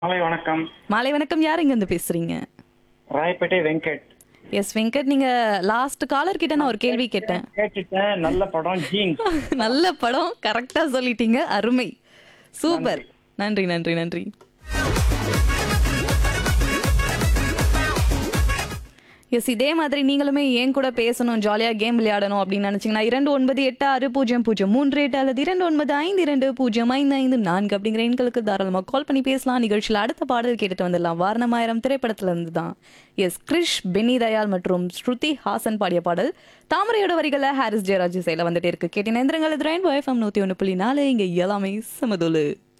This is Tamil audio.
மாலை வணக்கம் மாலை வணக்கம் யார் இங்க இருந்து பேசுறீங்க ராயப்பேட்டை வெங்கட் எஸ் வெங்கட் நீங்க லாஸ்ட் காலர் கிட்ட நான் ஒரு கேள்வி கேட்டேன் கேட்டுட்டேன் நல்ல படம் ஜீன்ஸ் நல்ல படம் கரெக்டா சொல்லிட்டீங்க அருமை சூப்பர் நன்றி நன்றி நன்றி எஸ் இதே மாதிரி நீங்களுமே ஏன் கூட பேசணும் ஜாலியாக கேம் விளையாடணும் அப்படின்னு நினச்சிங்கன்னா இரண்டு ஒன்பது எட்டு ஆறு பூஜ்ஜியம் பூஜ்ஜியம் மூன்று எட்டு அல்லது இரண்டு ஒன்பது ஐந்து இரண்டு பூஜ்ஜியம் ஐந்து ஐந்து நான்கு அப்படிங்கிற எண்களுக்கு தாராளமாக கால் பண்ணி பேசலாம் நிகழ்ச்சியில் அடுத்த பாடல் கேட்டுட்டு வந்துடலாம் வாரணமாயிரம் திரைப்படத்துல இருந்து தான் எஸ் கிரிஷ் பெனி தயாள் மற்றும் ஸ்ருதி ஹாசன் பாடிய பாடல் தாமரையோட வரிகளை ஹாரிஸ் ஜெயராஜ் இசையில் வந்துட்டே இருக்கு கேட்டின எந்திரங்கள் எதிராயின் எஃப்எம் நூற்றி ஒன்று புள்ளி நாலு இங்கே எல்லாமே சமதுலு